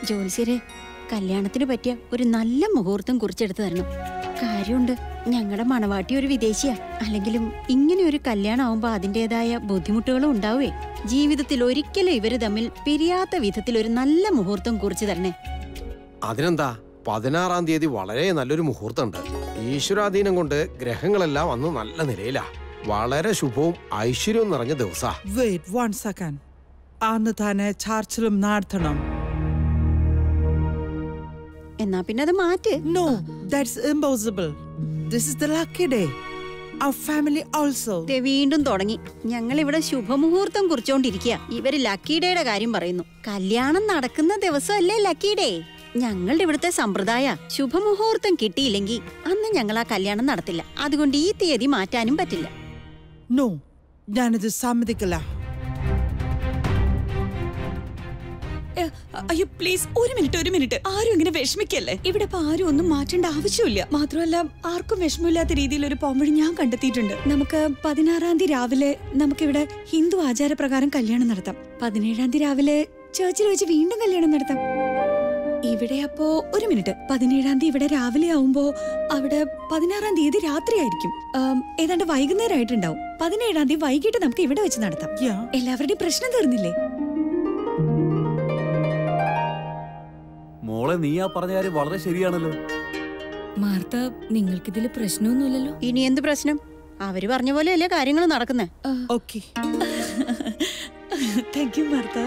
ജോത്സ്യരെ കല്യാണത്തിന് പറ്റിയ ഒരു നല്ല മുഹൂർത്തം കുറിച്ചെടുത്ത് തരണം കാര്യമുണ്ട് ഞങ്ങളുടെ മണവാട്ടി ഒരു വിദേശിയാ അല്ലെങ്കിലും ഇങ്ങനെ ഒരു കല്യാണം ആവുമ്പോ അതിൻ്റെതായ ബുദ്ധിമുട്ടുകളും ഉണ്ടാവേ ജീവിതത്തിൽ ഒരിക്കലും ഇവര് തമ്മിൽ പിരിയാത്ത വിധത്തിൽ ഒരു നല്ല മുഹൂർത്തം കുറിച്ചു തരണേ അതിനെന്താ പതിനാറാം തീയതി വളരെ നല്ലൊരു മുഹൂർത്തമുണ്ട് ഈശ്വരാധീനം കൊണ്ട് ഗ്രഹങ്ങളെല്ലാം അന്ന് നല്ല നിലയിലാ വളരെ ശുഭവും ഐശ്വര്യവും നിറഞ്ഞ ദിവസാ വെയിറ്റ് വൺ സെക്കൻഡ് അന്ന് തന്നെ ചർച്ചിലും നടത്തണം എന്നാ പിന്നെ അത് മാറ്റ് no that's impossible this is the lucky day അവർ ഫാമിലി ഓൾസോ ദേ വീണ്ടും തുടങ്ങി ഞങ്ങൾ ഇവിടെ ശുഭമുഹൂർത്തം കുറിച്ചോണ്ടിരിക്കുക ഇവര് ലക്കി ഡേയുടെ കാര്യം പറയുന്നു കല്യാണം നടക്കുന്ന ദിവസമല്ലേ ലക്കി ഡേ ഞങ്ങളുടെ ഇവിടുത്തെ സമ്പ്രദായ ശുഭമുഹൂർത്തം കിട്ടിയില്ലെങ്കിൽ അന്ന് ഞങ്ങൾ ആ കല്യാണം നടത്തില്ല അതുകൊണ്ട് ഈ തീയതി മാറ്റാനും പറ്റില്ല നോ ഞാനിത് സമ്മതിക്കില്ല ഏ, അയ്യോ പ്ലീസ് ഒരു മിനിറ്റ് ഒരു മിനിറ്റ് ആരും ഇങ്ങനെ വിഷമിക്കല്ലേ ഇവിടെ ഇപ്പൊ ആരും ഒന്നും മാറ്റേണ്ട ആവശ്യമില്ല മാത്രമല്ല ആർക്കും വിഷമമില്ലാത്ത രീതിയിൽ ഒരു പോംവഴി ഞാൻ കണ്ടെത്തിയിട്ടുണ്ട് നമുക്ക് പതിനാറാം തീയതി രാവിലെ നമുക്കിവിടെ ഹിന്ദു ആചാരപ്രകാരം കല്യാണം നടത്താം പതിനേഴാം തീയതി രാവിലെ ചേർച്ചിൽ വെച്ച് വീണ്ടും കല്യാണം നടത്താം ഇവിടെ അപ്പോ ഒരു മിനിറ്റ് പതിനേഴാം തീയതി ഇവിടെ രാവിലെ ആവുമ്പോ അവിടെ പതിനാറാം തീയതി രാത്രിയായിരിക്കും ആം, ഏതാണ്ട് വൈകുന്നേരമായിട്ടുണ്ടാവും പതിനേഴാം തീയതി വൈകിട്ട് നമുക്ക് ഇവിടെ വെച്ച് നടത്താം Yeah. എല്ലാവരുടെയും പ്രശ്നം തീർന്നില്ലേ മോളെ നീ ആ പറഞ്ഞ കാര്യം വളരെ ശരിയാണല്ലോ മാർത്ത നിങ്ങൾക്കിതിൽ പ്രശ്നമൊന്നുമില്ലല്ലോ ഇനി എന്ത് പ്രശ്നം അവര് പറഞ്ഞ പോലെയല്ലേ കാര്യങ്ങൾ നടക്കുന്നേ ഓക്കെ താങ്ക് യു മാർത്ത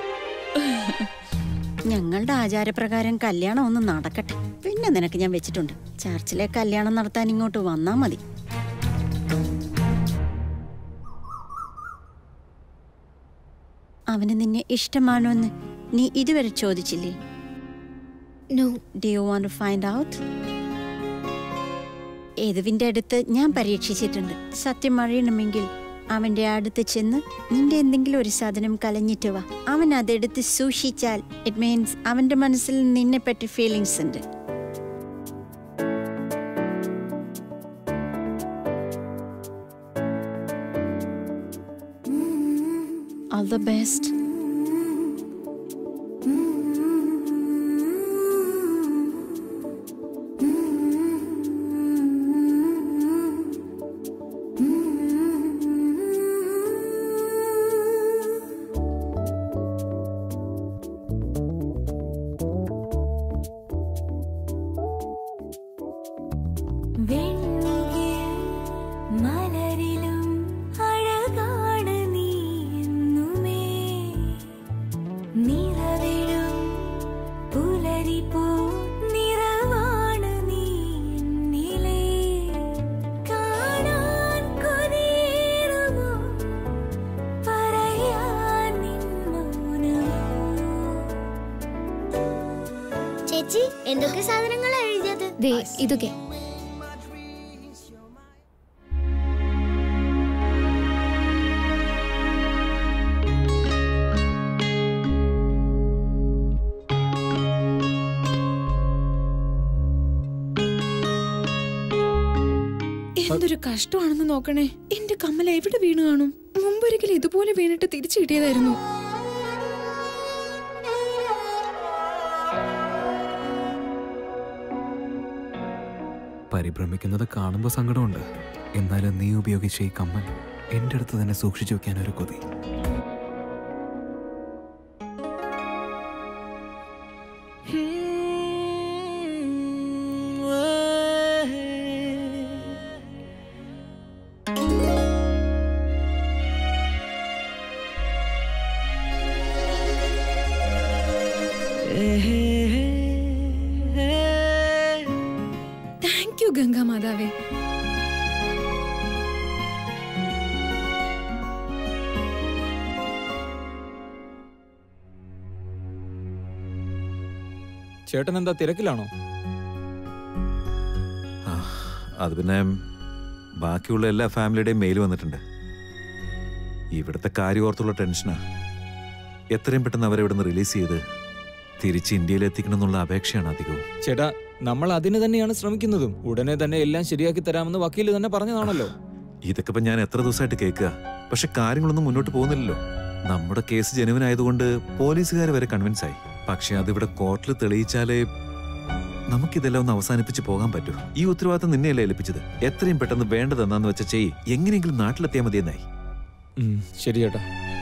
ഞങ്ങളുടെ ആചാരപ്രകാരം കല്യാണം ഒന്ന് നടക്കട്ടെ പിന്നെ നിനക്ക് ഞാൻ വെച്ചിട്ടുണ്ട് ചർച്ചിലെ കല്യാണം നടത്താൻ ഇങ്ങോട്ട് വന്നാ മതി അവന് നിന്നെ ഇഷ്ടമാണോ എന്ന് നീ ഇതുവരെ ചോദിച്ചില്ലേ no do you want to find out ഏതുവിന്റെ അടുത്ത് ഞാൻ പരീക്ഷിച്ചിട്ടുണ്ട് സത്യം അറിയണമെങ്കിൽ അവന്റെ അടുത്ത് ചെന്ന് നിന്റെ എന്തെങ്കിലും ഒരു സാധനം കലഞ്ഞിട്ട് വാ അവൻ അതെടുത്ത് സൂക്ഷിച്ചാൽ ഇറ്റ് മീൻസ് അവന്റെ മനസ്സിൽ നിന്നെ പറ്റി ഫീലിങ്സ് ഉണ്ട് All the best. മലരിലും അഴകാണ് നീ എന്നുമേ നിറവിലും പുലരി പോ നിറവാണ് നീ എന്നിലേ കാണാൻ കൊതിയേറുമോ പറയാൻ നിൻ മൗനമോ ചേച്ചി എന്തൊക്കെ സാധനങ്ങളാ എഴുതിയത് ദേ ഇതൊക്കെ എന്തൊരു കഷ്ടമാണെന്ന് നോക്കണേ എന്റെ കമ്മൽ എവിടെ വീണു കാണും മുമ്പൊരിക്കലും ഇതുപോലെ വീണിട്ട് തിരിച്ചു കിട്ടിയതായിരുന്നു പരിഭ്രമിക്കുന്നത് കാണുമ്പോൾ സങ്കടമുണ്ട് എന്നാലും നീ ഉപയോഗിച്ച ഈ കമ്മൽ എൻ്റെ അടുത്ത് തന്നെ സൂക്ഷിച്ചു വെക്കാൻ ഒരു കൊതി താങ്ക് യു ഗംഗാ മാതാവേ ചേട്ടൻ എന്താ തിരക്കിലാണോ ആ, അത് പിന്നെ ബാക്കിയുള്ള എല്ലാ ഫാമിലിയുടെയും മെയിൽ വന്നിട്ടുണ്ട് ഇവിടുത്തെ കാര്യം ഓർത്തുള്ള ടെൻഷനാ എത്രയും പെട്ടെന്ന് അവരെ ഇവിടെ നിന്ന് റിലീസ് ചെയ്ത് തിരിച്ച് ഇന്ത്യയിൽ എത്തിക്കണം എന്നുള്ള അപേക്ഷയാണ് അധികവും ചേട്ടാ നമ്മൾ അതിന് തന്നെയാണ് ശ്രമിക്കുന്നതും ഉടനെ തന്നെ എല്ലാം ശരിയാക്കി തരാമെന്ന് വക്കീല് തന്നെ പറഞ്ഞതാണല്ലോ ഇതൊക്കെ ഇപ്പം ഞാൻ എത്ര ദിവസമായിട്ട് കേൾക്കുക പക്ഷെ കാര്യങ്ങളൊന്നും മുന്നോട്ട് പോകുന്നില്ലല്ലോ നമ്മുടെ കേസ് ജനുവൻ ആയതുകൊണ്ട് പോലീസുകാർ വരെ കൺവിൻസ് ആയി പക്ഷെ അതിവിടെ കോർട്ടിൽ തെളിയിച്ചാലേ നമുക്കിതെല്ലാം ഒന്ന് അവസാനിപ്പിച്ച് പോകാൻ പറ്റൂ ഈ ഉത്തരവാദിത്തം നിന്നെയല്ലേ ഏൽപ്പിച്ചത് എത്രയും പെട്ടെന്ന് വേണ്ടതെന്നാന്ന് വെച്ച ചെയ്യ് എങ്ങനെയെങ്കിലും നാട്ടിലെത്തിയാൽ മതിയെന്നായി ഉം, ശരി ചേട്ടാ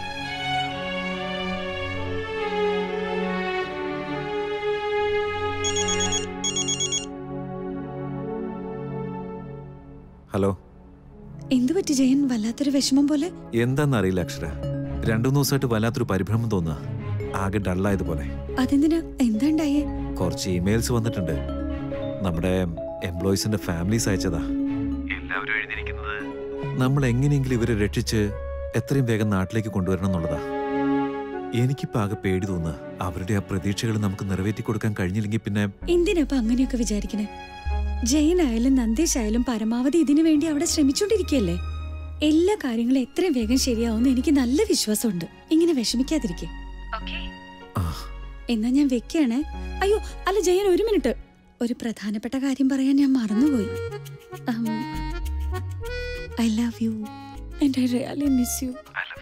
ഹലോ എന്തു പറ്റി ജയൻ വല്ലാത്തൊരു വിഷമം പോലെ എന്താന്നറിയില്ല അക്ഷര രണ്ടു മൂന്ന് ദിവസമായിട്ട് വല്ലാത്തൊരു പരിഭ്രമം തോന്നുക ആകെ ഡള്ളായതുപോലെ അതെന്തിനാ എന്താ ഉണ്ടായേ കുറച്ച് ഇമെയിൽസ് വന്നിട്ടുണ്ട് നമ്മുടെ എംപ്ലോയീസിന്റെ ഫാമിലീസ് അയച്ചതാ എല്ലാവരും എഴുതിയിരിക്കുന്നത് നമ്മൾ എങ്ങനെയെങ്കിലും ഇവരെ രക്ഷിച്ച് എത്രയും വേഗം നാട്ടിലേക്ക് കൊണ്ടുവരണം എന്നുള്ളതാ എനിക്കിപ്പോ ആകെ പേടി തോന്നുക അവരുടെ ആ പ്രതീക്ഷകൾ നമുക്ക് നിറവേറ്റി കൊടുക്കാൻ കഴിഞ്ഞില്ലെങ്കിൽ പിന്നെ എന്തിനാ അങ്ങനെയൊക്കെ വിചാരിക്കണേ ജയൻ ആയാലും നന്ദേഷ് ആയാലും പരമാവധി ഇതിനു വേണ്ടി അവിടെ ശ്രമിച്ചോണ്ടിരിക്കുകയല്ലേ എല്ലാ കാര്യങ്ങളും എത്രയും വേഗം ശരിയാവുമെന്ന് എനിക്ക് നല്ല വിശ്വാസമുണ്ട് ഇങ്ങനെ വിഷമിക്കാതിരിക്കെ ആ, എന്നാ ഞാൻ വെക്കാണേ അയ്യോ അല്ല ജയൻ ഒരു മിനിറ്റ് ഒരു പ്രധാനപ്പെട്ട കാര്യം പറയാൻ ഞാൻ മറന്നുപോയി I love you and I really miss you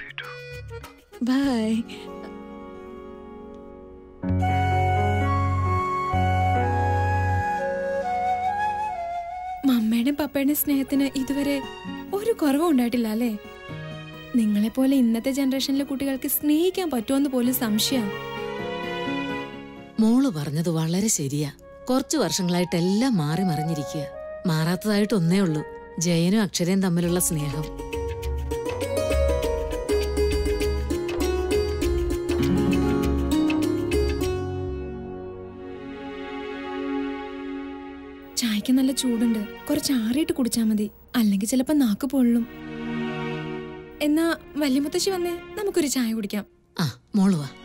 bye മമ്മയുടെയും പപ്പയുടെയും സ്നേഹത്തിന് ഇതുവരെ ഒരു കുറവും ഉണ്ടായിട്ടില്ല അല്ലേ നിങ്ങളെ പോലെ ഇന്നത്തെ ജനറേഷനിലെ കുട്ടികൾക്ക് സ്നേഹിക്കാൻ പറ്റുമെന്ന് പോലും സംശയം മോള് പറഞ്ഞത് വളരെ ശരിയാ കുറച്ചു വർഷങ്ങളായിട്ട് എല്ലാം മാറി മറിഞ്ഞിരിക്കുക മാറാത്തതായിട്ട് ഒന്നേ ഉള്ളൂ ജയനും അക്ഷരയും തമ്മിലുള്ള സ്നേഹം ചായക്ക് നല്ല ചൂടുണ്ട് കുറച്ച് ആറിയിട്ട് കുടിച്ചാ മതി അല്ലെങ്കിൽ ചിലപ്പോ നാക്ക് പൊള്ളും എന്നാ വലിയ മുത്തശ്ശി വന്നേ നമുക്കൊരു ചായ കുടിക്കാം ആ മോള് വാ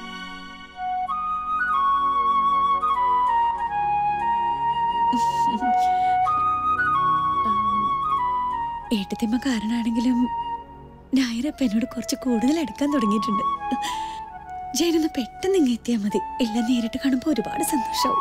ഏട്ടത്തിമ്മ കാരണമാണെങ്കിലും നായരപ്പ എന്നോട് കുറച്ച് കൂടുതൽ അടുക്കാൻ തുടങ്ങിയിട്ടുണ്ട് ജയനൊന്ന് പെട്ടെന്ന് ഇങ്ങ് എത്തിയാൽ മതി എല്ലാം നേരിട്ട് കാണുമ്പോൾ ഒരുപാട് സന്തോഷവും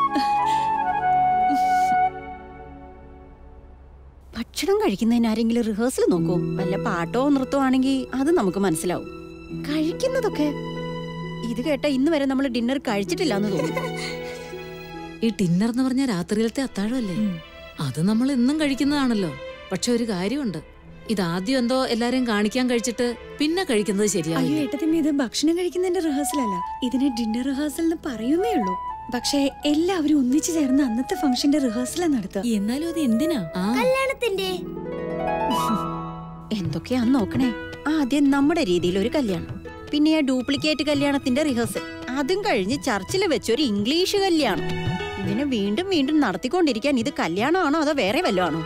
ഭക്ഷണം കഴിക്കുന്നതിന് ആരെങ്കിലും റിഹേഴ്സൽ നോക്കൂ വല്ല പാട്ടോ നൃത്തമോ ആണെങ്കിൽ അത് നമുക്ക് മനസ്സിലാവും കഴിക്കുന്നതൊക്കെ ഇത് കേട്ട ഇന്ന് വരെ നമ്മൾ ഡിന്നർ കഴിച്ചിട്ടില്ല എന്ന് തോന്നുന്നു ഈ ടിന്നർ എന്ന് പറഞ്ഞ രാത്രിയിലത്തെ അത്താഴമല്ലേ അത് നമ്മൾ എന്നും കഴിക്കുന്നതാണല്ലോ പക്ഷെ ഒരു കാര്യമുണ്ട് ഇതാദ്യം എന്തോ എല്ലാരെയും കാണിക്കാൻ കഴിച്ചിട്ട് പിന്നെ കഴിക്കുന്നത് അയ്യോ ശരിയാവില്ല ഏട്ടത്തിമ്മ ഇത് ഭക്ഷണം കഴിക്കുന്നതിന്റെ റിഹേഴ്സൽ അല്ല ഇതിനെ ഡിന്നർ റിഹേഴ്സൽ എന്ന് പറയുന്നേ ഉള്ളൂ പക്ഷേ എല്ലാവരും ഒന്നിച്ചു ചേർന്ന് അന്നത്തെ ഫംഗ്ഷന്റെ റിഹേഴ്സൽ നടത്തുക എന്നാലും അത് എന്തിനാ ആ കല്യാണത്തിന്റെ എന്തൊക്കെയാന്ന് നോക്കണേ ആദ്യം നമ്മുടെ രീതിയിൽ ഒരു കല്യാണം പിന്നെ ആ ഡ്യൂപ്ലിക്കേറ്റ് കല്യാണത്തിന്റെ റിഹേഴ്സൽ അതും കഴിഞ്ഞ് ചർച്ചിൽ വെച്ചൊരു ഇംഗ്ലീഷ് കല്യാണം ഇങ്ങനെ വീണ്ടും വീണ്ടും നടത്തിക്കൊണ്ടിരിക്കാൻ ഇത് കല്യാണമാണോ അതോ വേറെ വല്ലതും ആണോ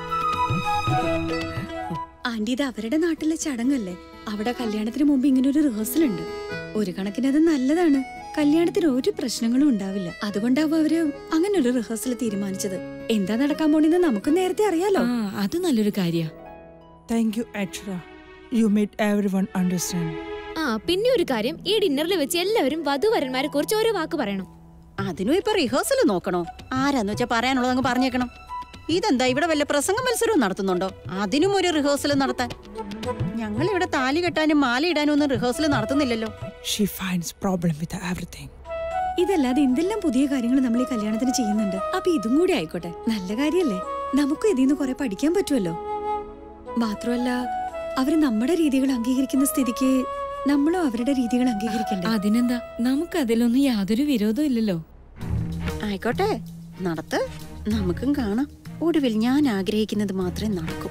ആന്റി ഇത് അവരുടെ നാട്ടിലെ ചടങ്ങല്ലേ അവിടെ കല്യാണത്തിന് മുമ്പ് ഇങ്ങനെ ഒരു റിഹേഴ്സൽ ഉണ്ട് ഒരു കണക്കിന് അത് നല്ലതാണ് കല്യാണത്തിന് ഒരു പ്രശ്നങ്ങളും ഉണ്ടാവില്ല അതുകൊണ്ടാവും അവര് അങ്ങനെ ഒരു റിഹേഴ്സൽ തീരുമാനിച്ചത് എന്താ നടക്കാൻ പോണെന്ന് നമുക്ക് നേരത്തെ അറിയാലോ ആ അത് നല്ലൊരു കാര്യ Thank you, Akshara. You made everyone understand. ആ പിന്നെ ഒരു കാര്യം ഈ ഡിന്നറിൽ വെച്ച് എല്ലാവരും വധുവരന്മാരെ കുറിച്ച് ഓരോ വാക്ക് പറയണം അതിനും ഇപ്പൊ റിഹേഴ്സൽ നോക്കണോ ആരാന്ന് വെച്ചാ പറയാനുള്ളത് അങ്ങ് പറഞ്ഞേക്കണം ഇതെന്താ ഇവിടെ വല്ല പ്രസംഗ മത്സരവും നടത്തുന്നുണ്ടോ അതിനും ഒരു റിഹേഴ്സൽ നടത്താൻ ഞങ്ങൾ ഇവിടെ താലി കെട്ടാനും മാല ഇടാനും ഒന്നും റിഹേഴ്സൽ നടത്തുന്നില്ലല്ലോ She finds problem with everything. ഇതല്ലാതെ എന്തെല്ലാം പുതിയ കാര്യങ്ങൾ നമ്മൾ ഈ കല്യാണത്തിന് ചെയ്യുന്നുണ്ട് അപ്പൊ ഇതും കൂടി ആയിക്കോട്ടെ നല്ല കാര്യല്ലേ നമുക്കും ഇതിൽ നിന്ന് കുറെ പഠിക്കാൻ പറ്റുമല്ലോ മാത്രമല്ല അവര് നമ്മുടെ രീതികൾ അംഗീകരിക്കുന്ന സ്ഥിതിക്ക് നമ്മളും അവരുടെ രീതികൾ അംഗീകരിക്കണ്ടേ അതിനെന്താ നമുക്ക് അതിലൊന്നും യാതൊരു വിരോധവും ഇല്ലല്ലോ ആയിക്കോട്ടെ നടത്ത് നമുക്കും കാണാം ഒടുവിൽ ഞാൻ ആഗ്രഹിക്കുന്നത് മാത്രമേ നടക്കൂ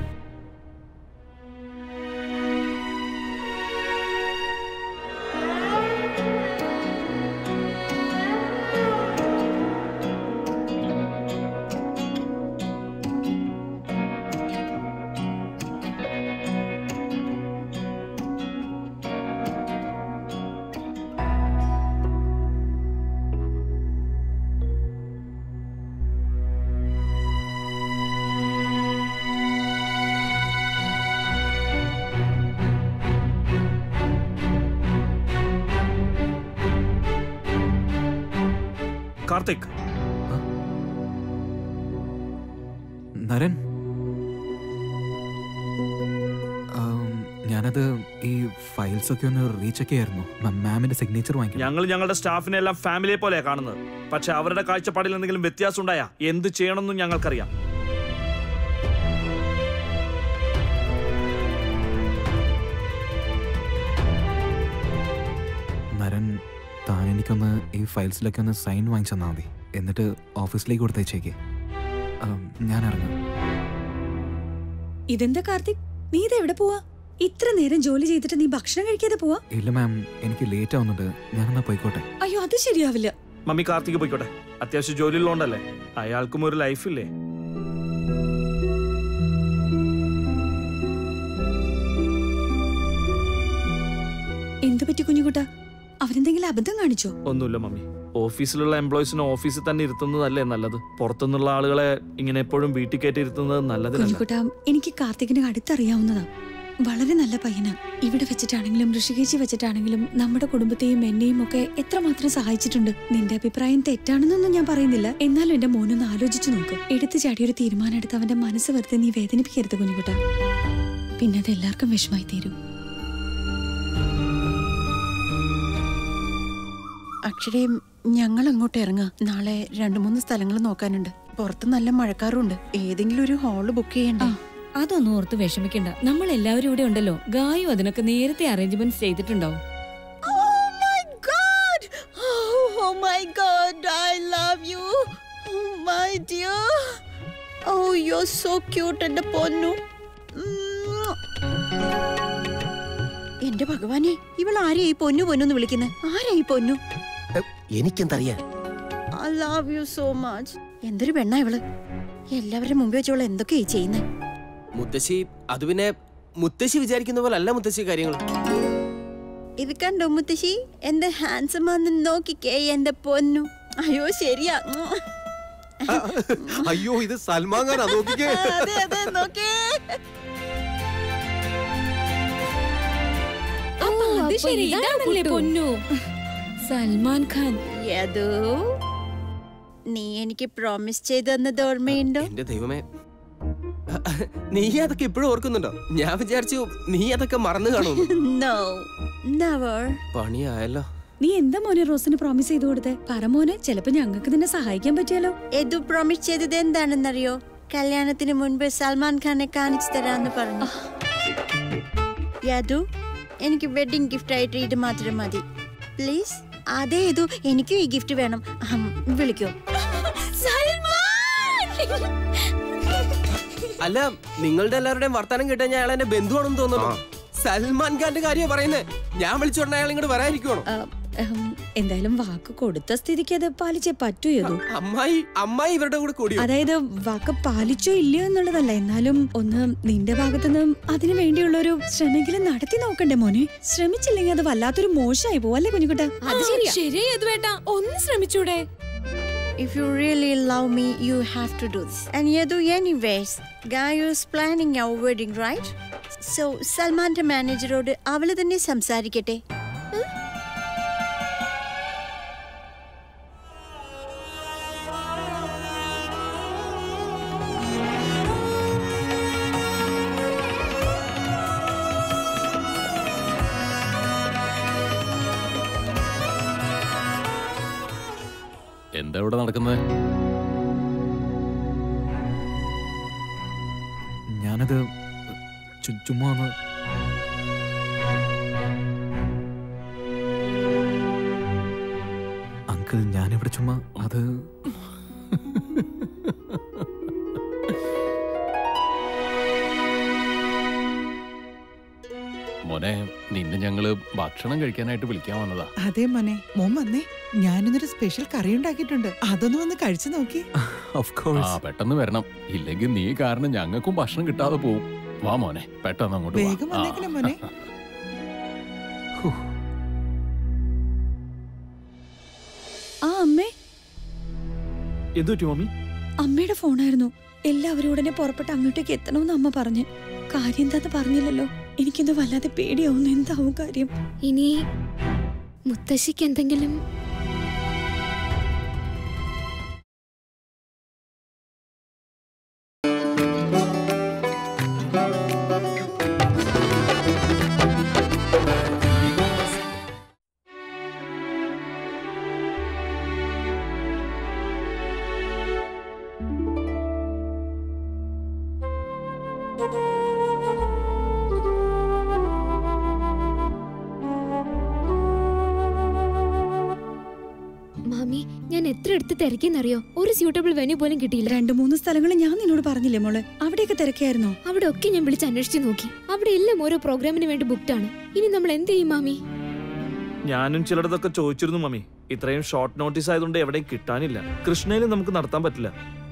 കാർത്തിക് നരൻ ആം, ഞാൻ ഞാനത് ഈ ഫയൽസ് ഒക്കെ ഒന്ന് റീചെക്ക് ചെയ്യായിരുന്നു മാമിന്റെ സിഗ്നേച്ചർ വാങ്ങിക്കണം ഞങ്ങൾ ഞങ്ങളുടെ സ്റ്റാഫിനെ എല്ലാം ഫാമിലിയെ പോലെയാ കാണുന്നത് പക്ഷെ അവരുടെ കാഴ്ചപ്പാടിൽ എന്തെങ്കിലും വ്യത്യാസം ഉണ്ടായാ എന്ത് ചെയ്യണമെന്നും ഞങ്ങൾക്കറിയാം നരൻ താൻ എനിക്കൊന്ന് ഈ ഫയൽസിലൊക്കെ ഒന്ന് സൈൻ വാങ്ങിച്ചു തന്നാൽ മതി എന്നിട്ട് ഓഫീസിലേക്ക് കൊടുത്തേച്ചേക്ക് ആം, ഞാൻ ഇറങ്ങും ഇതെന്താ കാർത്തിക് നീ ഇത് എവിടെ പോവാ ഇത്ര നേരം ജോലി ചെയ്തിട്ട് നീ ഭക്ഷണം കഴിക്കാതെ പോവാ ഇല്ല മാം എനിക്ക് ലേറ്റ് ആവുന്നുണ്ട് ഞാനെന്നാ പോയിക്കോട്ടെ അയ്യോ അത് ശരിയാവില്ല മമ്മി കാർത്തിക് പോയിക്കോട്ടെ അത്യാവശ്യം ജോലിയുള്ളതുകൊണ്ടല്ലേ അയാൾക്കും ഒരു ലൈഫില്ലേ എന്ത് പറ്റി കുഞ്ഞുകുട്ട അവരെന്തെങ്കിലും അബദ്ധം കാണിച്ചോ ഒന്നുമില്ല മമ്മി ഓഫീസിലുള്ള എംപ്ലോയീസിനെ ഓഫീസിൽ തന്നെ ഇരുത്തുന്നതല്ലേ നല്ലത് പുറത്തുനിന്നുള്ള ആളുകളെ ഇങ്ങനെ എപ്പോഴും വീട്ടിൽ കയറ്റി ഇരുത്തുന്നത് നല്ലതിനല്ല കുഞ്ഞുകുട്ട എനിക്ക് കാർത്തികിനെ അടുത്തറിയാവുന്നതാ വളരെ നല്ല പയ്യനാ ഇവിടെ വെച്ചിട്ടാണെങ്കിലും ഋഷികേശി വെച്ചിട്ടാണെങ്കിലും നമ്മുടെ കുടുംബത്തെയും എന്നെയും ഒക്കെ എത്രമാത്രം സഹായിച്ചിട്ടുണ്ട് നിന്റെ അഭിപ്രായം തെറ്റാണെന്നൊന്നും ഞാൻ പറയുന്നില്ല എന്നാലും എന്റെ മോനൊന്ന് ആലോചിച്ചു നോക്ക് എടുത്തു ചാടിയൊരു തീരുമാനം എടുത്ത് അവന്റെ മനസ്സ് വെറുതെ നീ വേദനിപ്പിക്കരുത് കുഞ്ഞുകുട്ട പിന്നെ അത് എല്ലാവർക്കും വിഷമായി തീരും അക്ഷരയും ഞങ്ങൾ അങ്ങോട്ട് ഇറങ്ങാം നാളെ രണ്ടു മൂന്ന് സ്ഥലങ്ങൾ നോക്കാനുണ്ട് പുറത്ത് നല്ല മഴക്കാറുണ്ട് ഏതെങ്കിലും ഒരു ഹാള് ബുക്ക് ചെയ്യണ്ടേ അതൊന്നും ഓർത്ത് വിഷമിക്കണ്ട നമ്മൾ എല്ലാവരും ഇവിടെ ഉണ്ടല്ലോ ഗായു അതിനൊക്കെ നേരത്തെ അറേഞ്ച്മെന്റ് ചെയ്തിട്ടുണ്ടാവും Oh my god, I love you. Oh my dear. Oh, you're so cute എന്റെ പൊന്നു ഉം. എന്റെ ഭഗവാനെ ഇവൾ ആരെയാ ഈ പൊന്നു പൊന്നു എന്ന് വിളിക്കുന്നത് ആരാ ഈ പൊന്നു എനിക്കെന്തറിയാൻ I love you so much എന്തൊരു പെണ്ണാ ഇവള് എല്ലാവരുടെ മുമ്പ് വെച്ച് ഇവൾ എന്തൊക്കെയാ ഈ ചെയ്യുന്നത് മുത്തശ്ശി അത് പിന്നെ മുത്തശ്ശി വിചാരിക്കുന്ന പോലെ അല്ല മുത്തശ്ശി കാര്യങ്ങൾ ഇത് കണ്ടോ മുത്തശ്ശി എന്റെ ഹാൻസം ആണെന്ന് നോക്കിക്കേ എന്റെ പൊന്നു അയ്യോ ശരിയാ ഉം. അയ്യോ ഇത് സൽമാൻ ഖാനാ നോക്കിക്കേ അതെ അതെ നോക്കേ അപ്പൊ അത് അപ്പൊ ശരി ഇതാണ് ഇതാണല്ലേ കുട്ടു. പൊന്നു സൽമാൻ ഖാൻ യദു നീ എനിക്ക് പ്രോമിസ് ചെയ്തെന്നത് ഓർമ്മയുണ്ടോ എന്റെ ദൈവമേ നീ അതൊക്കെ ഇപ്പോഴും ഓർക്കുന്നുണ്ടോ ഞാൻ വിചാരിച്ചു നീ അതൊക്കെ മറന്നു കാണുന്നു നോ നെവർ പണിയായല്ലോ നീ എന്താ മോനെ റോസിന് പ്രോമിസ് ചെയ്തു കൊടുത്തേ പറ മോനെ ചിലപ്പോ ഞങ്ങൾക്ക് നിന്നെ സഹായിക്കാൻ പറ്റിയാലോ എതു പ്രോമിസ് ചെയ്തത് എന്താണെന്നറിയോ കല്യാണത്തിന് മുൻപ് സൽമാൻ ഖാനെ കാണിച്ചു തരാന്ന് പറഞ്ഞു യദു എനിക്ക് വെഡിങ് ഗിഫ്റ്റ് ആയിട്ട് ഇത് മാത്രം മതി പ്ലീസ് അതെ ഇതു എനിക്കും ഈ ഗിഫ്റ്റ് വേണം അഹം, വിളിക്കോ അല്ല നിങ്ങളുടെ എല്ലാവരുടെയും വർത്താനം കേട്ടാൽ ഞാൻ അയാൾ എന്റെ ബന്ധുവാണെന്ന് തോന്നുന്നു സൽമാൻ ഖാന്റെ കാര്യം പറയുന്നത് ഞാൻ വിളിച്ചോണ്ട് അയാൾ ഇങ്ങോട്ട് വരാനിരിക്കുവാണോ ആ, ഉം, എന്തായാലും വാക്ക് കൊടുത്ത സ്ഥിതിക്ക് അത് പാലിച്ചേ പറ്റൂ യദു അമ്മായി അമ്മായി ഇവരുടെ കൂടെ കൂടിയോ അതായത് വാക്ക് പാലിച്ചോ ഇല്ലയോ എന്നുള്ളതല്ല എന്നാലും ഒന്ന് നിന്റെ ഭാഗത്തുനിന്ന് അതിനു വേണ്ടിയുള്ള ഒരു ശ്രമെങ്കിലും നടത്തി നോക്കണ്ടേ മോനെ ശ്രമിച്ചില്ലെങ്കിൽ അത് വല്ലാത്തൊരു മോശമായി പോവല്ലേ കുഞ്ഞുകുട്ട അത് ശരിയാ ശരി യദുവേട്ടാ ഒന്ന് ശ്രമിച്ചൂടെ If you really love me, you have to do this. And Yadu, anyways, Gayu is planning our wedding, right? So, സൽമാന്റെ മാനേജറോട് അവള് തന്നെ സംസാരിക്കട്ടെ എന്താ ഇവിടെ നടക്കുന്നത് ഞാനത് ചു- ചുമ്മാ ഒന്ന് അങ്കിൾ ഞാനിവിടെ ചുമ്മാ അത് മോനെ നിന്നെ ഞങ്ങള് ഭക്ഷണം കഴിക്കാനായിട്ട് വിളിക്കാൻ വന്നതാ അതെ മോനെ മോൻ വന്നേ ഞാനിന്നൊരു സ്പെഷ്യൽ കറി ഉണ്ടാക്കിയിട്ടുണ്ട് അതൊന്ന് വന്ന് കഴിച്ചു നോക്കി ഓഫ് ആ പെട്ടെന്ന് വരണം ഇല്ലെങ്കിൽ നീ കാരണം ഞങ്ങൾക്കും ഭക്ഷണം കിട്ടാതെ പോവും വാ മോനെ പെട്ടെന്ന് അങ്ങോട്ട് വാ. വേഗം ആ. വന്നേക്കണേ മോനെ ആ അമ്മേ എന്തു പറ്റി മമ്മി അമ്മയുടെ ഫോണായിരുന്നു എല്ലാവരും ഉടനെ പുറപ്പെട്ട് അങ്ങോട്ടേക്ക് എത്തണമെന്ന് അമ്മ പറഞ്ഞു കാര്യം എന്താന്ന് പറഞ്ഞില്ലല്ലോ എനിക്കെന്തോ വല്ലാതെ പേടിയാവുന്നു എന്താവും കാര്യം ഇനി മുത്തശ്ശിക്ക് എന്തെങ്കിലും എത്ര എടുത്ത് തിരക്കിന്നറിയോ ഒരു സ്യൂട്ടബിൾ വെന്യൂ പോലും കിട്ടിയില്ല രണ്ടു മൂന്ന് സ്ഥലങ്ങൾ ഞാൻ നിന്നോട് പറഞ്ഞില്ലേ മോള് അവിടെയൊക്കെ തിരക്കായിരുന്നോ അവിടെ ഒക്കെ ഞാൻ വിളിച്ച് അന്വേഷിച്ച് നോക്കി അവിടെ എല്ലാം ഓരോ പ്രോഗ്രാമിന് വേണ്ടി ബുക്ക്ഡ് ആണ് ഇനി നമ്മൾ എന്ത് ചെയ്യും മാമി ഞാനും ചിലടത്തൊക്കെ ചോദിച്ചിരുന്നു മമ്മി ഇത്രയും ഷോർട്ട് നോട്ടീസ് ആയതുകൊണ്ട് എവിടെയും കിട്ടാനില്ല കൃഷ്ണയിലും നമുക്ക് നടത്താൻ പറ്റില്ല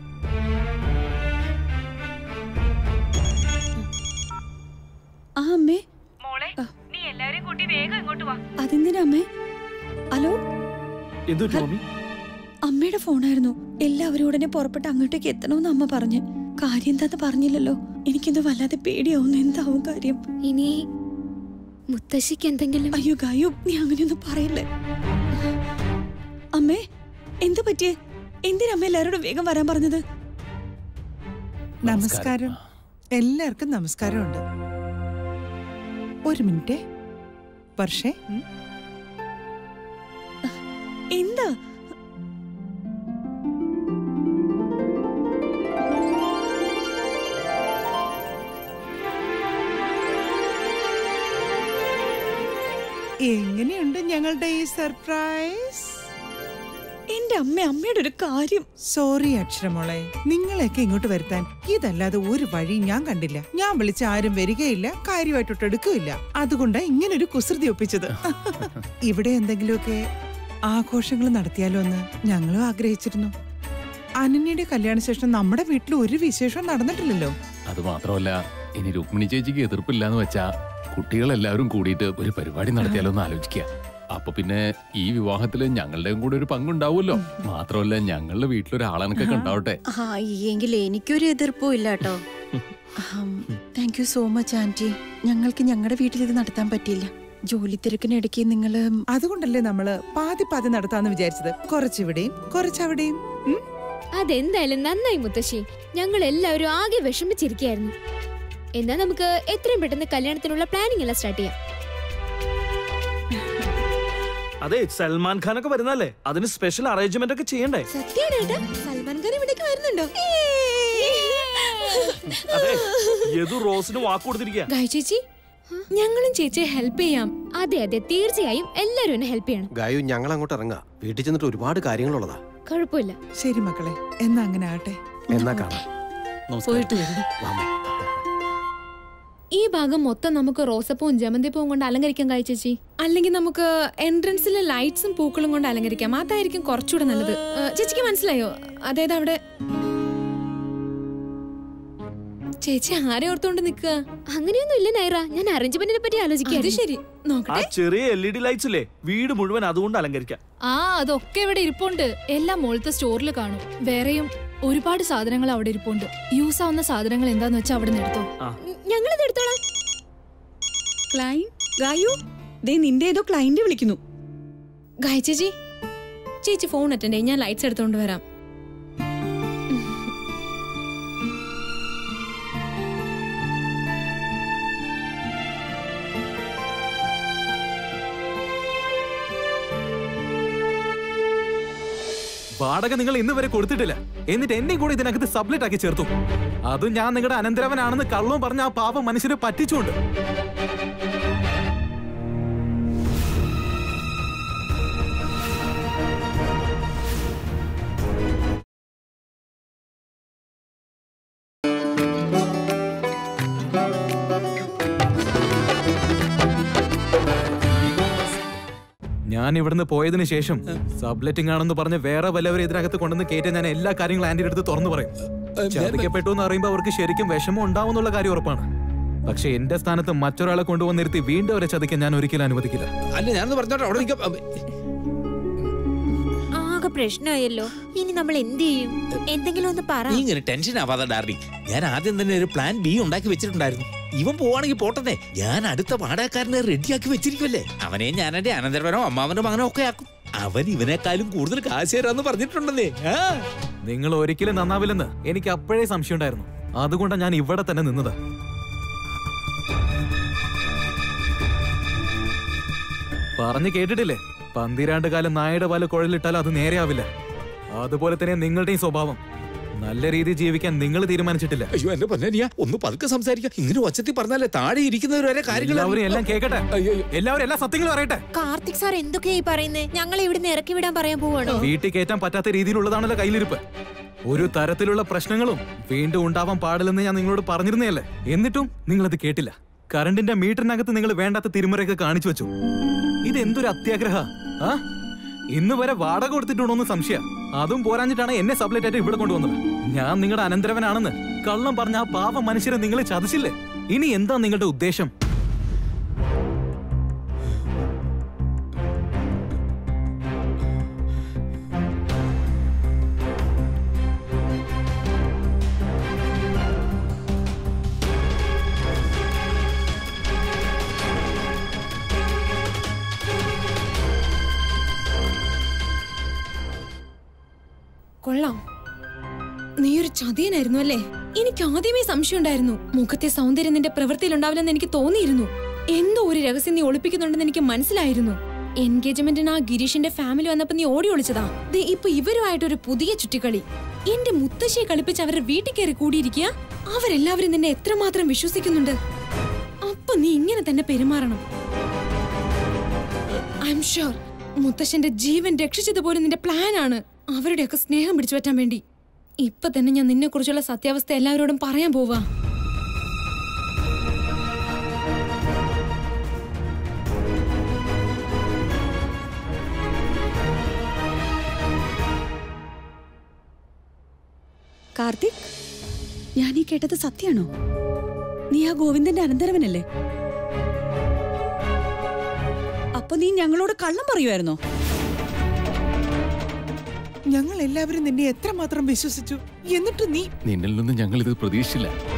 ആ അമ്മേ മോളെ നീ എല്ലാരെയും കൂട്ടി വേഗം ഇങ്ങോട്ട് വാ അതെന്തിനാ അമ്മേ ഹലോ എന്തു പറ്റി മമ്മി അമ്മയുടെ ഫോണായിരുന്നു എല്ലാവരും ഉടനെ പുറപ്പെട്ട് അങ്ങോട്ടേക്ക് എത്തണമെന്ന് അമ്മ പറഞ്ഞ് കാര്യം എന്താന്ന് പറഞ്ഞില്ലല്ലോ എനിക്കെന്തോ വല്ലാതെ പേടിയാവുന്നു എന്താവും കാര്യം ഇനി മുത്തശ്ശിക്ക് എന്തെങ്കിലും അയ്യോ ഗായു നീ അങ്ങനെയൊന്നും പറയില്ലേ അമ്മേ എന്ത് പറ്റിയേ എന്തിനാ അമ്മ എല്ലാവരോടും വേഗം വരാൻ പറഞ്ഞത് നമസ്കാരം എല്ലാവർക്കും നമസ്കാരമുണ്ട് ഒരു മിനിറ്റ് വർഷേ എന്താ എങ്ങനെയുണ്ട് ഞങ്ങളുടെ ഈ സർപ്രൈസ് എന്റെ അമ്മ അമ്മയുടെ ഒരു കാര്യം സോറി അക്ഷരമോളെ നിങ്ങളെയൊക്കെ ഇങ്ങോട്ട് വരുത്താൻ ഇതല്ലാതെ ഒരു വഴി ഞാൻ കണ്ടില്ല ഞാൻ വിളിച്ച ആരും വരികയില്ല കാര്യമായിട്ടൊട്ട് എടുക്കുകയില്ല അതുകൊണ്ടാ ഇങ്ങനെ ഒരു കുസൃതി ഒപ്പിച്ചത് ഇവിടെ എന്തെങ്കിലുമൊക്കെ ആഘോഷങ്ങൾ നടത്തിയാലോ എന്ന് ഞങ്ങളും ആഗ്രഹിച്ചിരുന്നു അനന്യയുടെ കല്യാണ ശേഷം നമ്മുടെ വീട്ടിൽ ഒരു വിശേഷം നടന്നിട്ടില്ലല്ലോ അത് മാത്രമല്ല ഇനി രുക്മിണി ചേച്ചിക്ക് എതിർപ്പില്ലാന്ന് വെച്ചാ കുട്ടികളെല്ലാവരും കൂടിയിട്ട് ഒരു പരിപാടി നടത്തിയാലോ എന്ന് ആലോചിക്കുക അപ്പൊ പിന്നെ ഈ വിവാഹത്തില് ഞങ്ങളുടെയും കൂടെ ഒരു പങ്കുണ്ടാവുമല്ലോ മാത്രമല്ല ഞങ്ങളുടെ വീട്ടിലൊരാളനക്കൊക്കെ ഉണ്ടാവട്ടെ ആ എങ്കിൽ എനിക്കൊരു എതിർപ്പും ഇല്ല കേട്ടോ thank you so much aunty ഞങ്ങൾക്ക് ഞങ്ങളുടെ വീട്ടിൽ ഇത് നടത്താൻ പറ്റിയില്ല ജോലി തിരക്കിനിടയ്ക്ക് നിങ്ങള് അതുകൊണ്ടല്ലേ നമ്മള് പാതി പാതി നടത്താന്ന് വിചാരിച്ചത് കുറച്ചിവിടെയും കുറച്ചവിടെയും ഉം? അതെന്തായാലും നന്നായി മുത്തശ്ശി ഞങ്ങൾ എല്ലാവരും ആകെ വിഷമിച്ചിരിക്കുകയായിരുന്നു എന്നാ നമുക്ക് എത്രയും പെട്ടെന്ന് കല്യാണത്തിനുള്ള പ്ലാനിംഗ് എല്ലാം സ്റ്റാർട്ട് ചെയ്യാം അതെ സൽമാൻ ഖാൻ ഒക്കെ വരുന്നല്ലേ അതിന് സ്പെഷ്യൽ അറേഞ്ച്മെന്റ് ഒക്കെ ചെയ്യണ്ടേ സത്യാണേട്ടാ സൽമാൻ ഖാൻ ഇവിടേക്ക് വരുന്നുണ്ടോ അതെ യദു റോസിന് വാക്ക് കൊടുത്തിരിക്കുക ഗായ് ചേച്ചി ഞങ്ങളും ചേച്ചിയെ ഹെൽപ്പ് ചെയ്യാം അതെ അതെ തീർച്ചയായും എല്ലാവരും എന്നെ ഹെൽപ്പ് ചെയ്യണം ഗായു ഞങ്ങൾ അങ്ങോട്ട് ഇറങ്ങാം വീട്ടിൽ ചെന്നിട്ട് ഒരുപാട് കാര്യങ്ങളുള്ളതാ കുഴപ്പമില്ല ശരി മക്കളെ എന്നാ അങ്ങനെ ആട്ടെ എന്നാ കാണാം പോയിട്ട് വരും വാമേ. ഈ ഭാഗം മൊത്തം നമുക്ക് റോസപ്പൂവും ജമന്തിപ്പൂവും കൊണ്ട് അലങ്കരിക്കാൻ കഴി ചേച്ചി അല്ലെങ്കിൽ നമുക്ക് എൻട്രൻസിലെ ലൈറ്റ്സും പൂക്കളും കൊണ്ട് അലങ്കരിക്കാം അതായിരിക്കും കുറച്ചുകൂടെ നല്ലത് ഏ, ചേച്ചിക്ക് മനസ്സിലായോ അതായത് അവിടെ ചേച്ചി ആരെ ഓർത്തോണ്ട് നിക്കുക അങ്ങനെയൊന്നും ഇല്ല നൈറ ഞാൻ അറേഞ്ച്മെന്റിനെ പറ്റി ആലോചിക്കാം അത് ശരി ആ നോക്കട്ടെ ചെറിയ എൽ ഇ ഡി ലൈറ്റ്സ് ഇല്ലേ വീട് മുഴുവൻ അതുകൊണ്ട് അലങ്കരിക്കാം ആ അതൊക്കെ ഇവിടെ ഇരിപ്പുണ്ട് എല്ലാം മുകളിലത്തെ സ്റ്റോറിൽ കാണും വേറെയും ഒരുപാട് സാധനങ്ങൾ അവിടെ ഇരിപ്പുണ്ട് യൂസ് ആവുന്ന സാധനങ്ങൾ എന്താന്ന് വെച്ചാൽ അവിടെ നിന്ന് എടുത്തോ ഞങ്ങളിത് എടുത്തോളാം ക്ലൈൻ ഗായു ദേ നിന്റെ ഏതോ ക്ലൈന്റ് വിളിക്കുന്നു ഗായ് ചേച്ചി ചേച്ചി ഫോൺ അറ്റൻഡ് ചെയ്യും ഞാൻ ലൈറ്റ്സ് എടുത്തോണ്ട് വരാം വാടക നിങ്ങൾ ഇന്ന് വരെ കൊടുത്തിട്ടില്ല എന്നിട്ട് എന്നെയും കൂടെ ഇതിനകത്ത് സബ്ലെറ്റ് ആക്കി ചേർത്തു അതും ഞാൻ നിങ്ങളുടെ അനന്തരവനാണെന്ന് കള്ളവും പറഞ്ഞ ആ പാപം മനുഷ്യരെ പറ്റിച്ചുകൊണ്ട് ഞാൻ ഇവിടുന്ന് പോയതിനു ശേഷം സബ്ലെറ്റിംഗ് ആണെന്ന് പറഞ്ഞ് വേറെ വല്ലവരെ ഇതിനകത്ത് കൊണ്ടുവന്ന് കയറ്റാൻ ഞാൻ എല്ലാ കാര്യങ്ങളും ആന്റിയുടെ അടുത്ത് തുറന്നു പറയും ചതിക്കപ്പെട്ടു എന്ന് അറിയുമ്പോൾ അവർക്ക് ശരിക്കും വിഷമം ഉണ്ടാവും എന്നുള്ള കാര്യം ഉറപ്പാണ് പക്ഷെ എന്റെ സ്ഥാനത്ത് മറ്റൊരാളെ കൊണ്ടുവന്നിരുത്തി വീണ്ടും അവരെ ചതിക്കാൻ ഞാൻ ഒരിക്കലും അനുവദിക്കില്ല അല്ല ഞാനൊന്ന് പറഞ്ഞോട്ടെ അവിടെ നിൽക്കാം ആകെ പ്രശ്നമായല്ലോ ഇനി നമ്മൾ എന്ത് ചെയ്യും എന്തെങ്കിലും ഒന്ന് പറ നീ ഇങ്ങനെ ടെൻഷൻ ആവാതെ ഡാർലിംഗ് ഞാൻ ആദ്യം തന്നെ ഒരു പ്ലാൻ ബി ഉണ്ടാക്കി വെച്ചിട്ടുണ്ടായിരുന്നു ഇവൻ പോവാണെങ്കിൽ പോട്ടെ ഞാൻ അടുത്ത പാടക്കാരനെ റെഡിയാക്കി വെച്ചിരിക്കുമല്ലേ അവനെ ഞാൻ എന്റെ അനന്തരവനോ അമ്മാവനോ മകനോ ഒക്കെ ആക്കും അവൻ ഇവനേക്കാളും കൂടുതൽ കാശ് തരാന്ന് പറഞ്ഞിട്ടുണ്ടെന്നേ ആ നിങ്ങൾ ഒരിക്കലും നന്നാവില്ലെന്ന് എനിക്ക് അപ്പോഴേ സംശയം ഉണ്ടായിരുന്നു അതുകൊണ്ടാണ് ഞാൻ ഇവിടെ തന്നെ നിന്നത് പറഞ്ഞു കേട്ടിട്ടില്ലേ പന്തിരാണ്ട് കാലം നായയുടെ പാല് കുഴലിട്ടാൽ അത് നേരെയാവില്ല അതുപോലെ തന്നെ നിങ്ങളുടെയും സ്വഭാവം നല്ല രീതിയിൽ ജീവിക്കാൻ നിങ്ങൾ തീരുമാനിച്ചിട്ടില്ല അയ്യോ എന്റെ പൊന്നനിയ ഒന്ന് പതുക്കെ സംസാരിക്കാം ഇങ്ങനെ ഒച്ചത്തിൽ പറഞ്ഞാലേ താഴെ ഇരിക്കുന്നവർ വരെ കാര്യങ്ങൾ എല്ലാവരും എല്ലാം കേക്കട്ടെ എല്ലാവരും എല്ലാ സത്യങ്ങളും അറിയട്ടെ കാർത്തിക് സാർ എന്തൊക്കെയായി പറയുന്നേ ഞങ്ങളെ ഇവിടുന്ന് ഇറക്കി വിടാൻ പറയാൻ പോവാണോ വീട്ടിൽ കയറ്റാൻ പറ്റാത്ത രീതിയിലുള്ളതാണല്ലോ കയ്യിലിരിപ്പ് ഒരു തരത്തിലുള്ള പ്രശ്നങ്ങളും വീണ്ടും ഉണ്ടാവാൻ പാടില്ലെന്ന് ഞാൻ നിങ്ങളോട് പറഞ്ഞിരുന്നതല്ലേ എന്നിട്ടും നിങ്ങളത് കേട്ടില്ല കറണ്ടിന്റെ മീറ്ററിനകത്ത് നിങ്ങൾ വേണ്ടാത്ത തിരുമുറയൊക്കെ കാണിച്ചു വെച്ചു ഇത് എന്തൊരു അത്യാഗ്രഹ ആ ഇന്ന് വരെ വാടക കൊടുത്തിട്ടുണ്ടോന്ന് സംശയ അതും പോരാഞ്ഞിട്ടാണ് എന്നെ സബ്ലൈറ്റ് ആയിട്ട് ഇവിടെ കൊണ്ടുവന്നത് ഞാൻ നിങ്ങളുടെ അനന്തരവനാണെന്ന് കള്ളം പറഞ്ഞ ആ പാവ മനുഷ്യരെ നിങ്ങൾ ചതിച്ചില്ലേ ഇനി എന്താ നിങ്ങളുടെ ഉദ്ദേശം കൊള്ളാം നീ ഒരു ചതിയനായിരുന്നു അല്ലേ എനിക്ക് ആദ്യമേ സംശയം ഉണ്ടായിരുന്നു മുഖത്തെ സൗന്ദര്യം നിന്റെ പ്രവൃത്തിയിൽ ഉണ്ടാവില്ലെന്ന് എനിക്ക് തോന്നിയിരുന്നു എന്തോ ഒരു രഹസ്യം നീ ഒളിപ്പിക്കുന്നുണ്ടെന്ന് എനിക്ക് മനസ്സിലായിരുന്നു എൻഗേജ്മെന്റിന് ആ ഗിരീഷിന്റെ ഫാമിലി വന്നപ്പോ നീ ഓടി ഒളിച്ചതാ ദേ ഇപ്പൊ ഇവരുമായിട്ടൊരു പുതിയ ചുറ്റിക്കളി എന്റെ മുത്തശ്ശിയെ കളിപ്പിച്ച് അവരുടെ വീട്ടിൽ കയറി കൂടിയിരിക്കുക അവരെല്ലാവരും നിന്നെ എത്രമാത്രം വിശ്വസിക്കുന്നുണ്ട് അപ്പൊ നീ ഇങ്ങനെ തന്നെ പെരുമാറണം ഐ എം ഷുവർ മുത്തശ്ശന്റെ ജീവൻ രക്ഷിച്ചതുപോലെ നിന്റെ പ്ലാൻ ആണ് അവരുടെയൊക്കെ സ്നേഹം പിടിച്ചു പറ്റാൻ വേണ്ടി ഇപ്പൊ തന്നെ ഞാൻ നിന്നെ കുറിച്ചുള്ള സത്യാവസ്ഥ എല്ലാവരോടും പറയാൻ പോവാ കാർത്തിക് ഞാൻ ഈ കേട്ടത് സത്യാണോ നീ ആ ഗോവിന്ദന്റെ അനന്തരവനല്ലേ അപ്പൊ നീ ഞങ്ങളോട് കള്ളം പറയുമായിരുന്നോ ഞങ്ങൾ എല്ലാവരും നിന്നെ എത്രമാത്രം വിശ്വസിച്ചു എന്നിട്ട് നീ നിന്നിൽ നിന്ന് ഞങ്ങൾ ഇത് പ്രതീക്ഷിച്ചില്ല